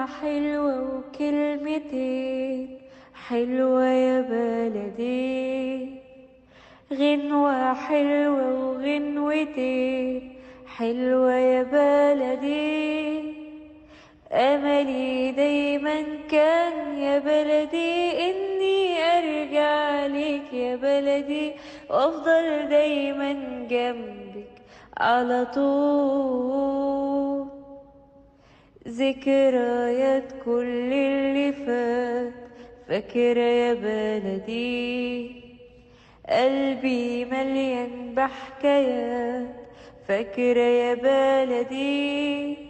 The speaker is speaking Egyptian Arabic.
حلوة وكلمتين حلوة يا بلدي غنوة حلوة وغنوتين حلوة يا بلدي أملي دايما كان يا بلدي إني أرجع لك يا بلدي وأفضل دايما جنبك على طول ذكريات كل اللي فات فاكرة يا بلدي قلبي مليان بحكايات فاكرة يا بلدي